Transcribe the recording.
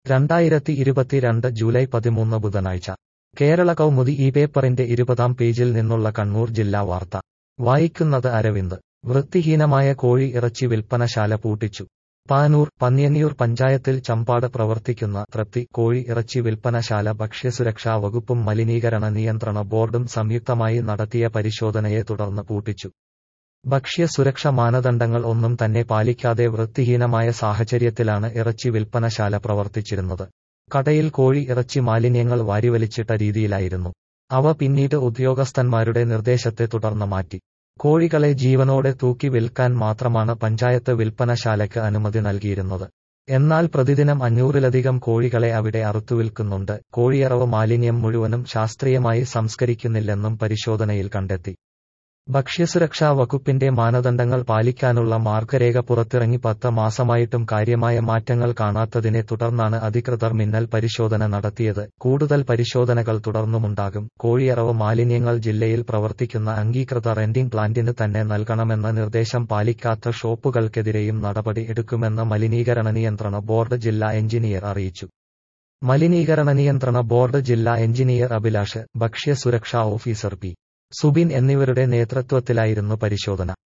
രണ്ടായിരത്തി ഇരുപത്തിരണ്ട് ജൂലൈ പതിമൂന്ന് ബുധനാഴ്ച കേരള കൗമുദി ഈ പേപ്പറിന്റെ ഇരുപതാം പേജിൽ നിന്നുള്ള കണ്ണൂർ ജില്ലാ വാർത്ത വായിക്കുന്നത് അരവിന്ദ് വൃത്തിഹീനമായ കോഴി ഇറച്ചി വിൽപ്പനശാല പൂട്ടിച്ചു പാനൂർ പന്ന്യന്നൂർ പഞ്ചായത്തിൽ ചമ്പാട് പ്രവർത്തിക്കുന്ന തൃപ്തി കോഴി ഇറച്ചി വിൽപ്പനശാല ഭക്ഷ്യസുരക്ഷാ വകുപ്പും മലിനീകരണ നിയന്ത്രണ ബോർഡും സംയുക്തമായി നടത്തിയ പരിശോധനയെ തുടർന്ന് പൂട്ടിച്ചു ഭക്ഷ്യസുരക്ഷ മാനദണ്ഡങ്ങൾ ഒന്നും തന്നെ പാലിക്കാതെ വൃത്തിഹീനമായ സാഹചര്യത്തിലാണ് ഇറച്ചി വിൽപ്പനശാല പ്രവർത്തിച്ചിരുന്നത് കടയിൽ കോഴി ഇറച്ചി മാലിന്യങ്ങൾ വാരിവലിച്ചിട്ട രീതിയിലായിരുന്നു അവ പിന്നീട് ഉദ്യോഗസ്ഥന്മാരുടെ നിർദ്ദേശത്തെ തുടർന്ന് മാറ്റി കോഴികളെ ജീവനോടെ തൂക്കി വിൽക്കാൻ മാത്രമാണ് പഞ്ചായത്ത് വിൽപ്പനശാലയ്ക്ക് അനുമതി നൽകിയിരുന്നത് എന്നാൽ പ്രതിദിനം അഞ്ഞൂറിലധികം കോഴികളെ അവിടെ അറുത്തുവിൽക്കുന്നുണ്ട് കോഴിയറവ് മാലിന്യം മുഴുവനും ശാസ്ത്രീയമായി സംസ്കരിക്കുന്നില്ലെന്നും പരിശോധനയിൽ കണ്ടെത്തി ഭക്ഷ്യസുരക്ഷാ വകുപ്പിന്റെ മാനദണ്ഡങ്ങൾ പാലിക്കാനുള്ള മാർഗരേഖ പുറത്തിറങ്ങി പത്ത് മാസമായിട്ടും കാര്യമായ മാറ്റങ്ങൾ കാണാത്തതിനെ തുടർന്നാണ് അധികൃതർ മിന്നൽ പരിശോധന നടത്തിയത് കൂടുതൽ പരിശോധനകൾ തുടർന്നുമുണ്ടാകും കോഴിയറവ് മാലിന്യങ്ങൾ ജില്ലയിൽ പ്രവർത്തിക്കുന്ന അംഗീകൃത റെന്റിംഗ് പ്ലാന്റിന് തന്നെ നൽകണമെന്ന നിർദ്ദേശം പാലിക്കാത്ത ഷോപ്പുകൾക്കെതിരെയും നടപടി എടുക്കുമെന്ന് മലിനീകരണ നിയന്ത്രണ ബോർഡ് ജില്ലാ എഞ്ചിനീയർ അറിയിച്ചു മലിനീകരണ നിയന്ത്രണ ബോർഡ് ജില്ലാ എഞ്ചിനീയർ അഭിലാഷ് ഭക്ഷ്യസുരക്ഷാ ഓഫീസർ പി സുബിൻ എന്നിവരുടെ നേതൃത്വത്തിലായിരുന്നു പരിശോധന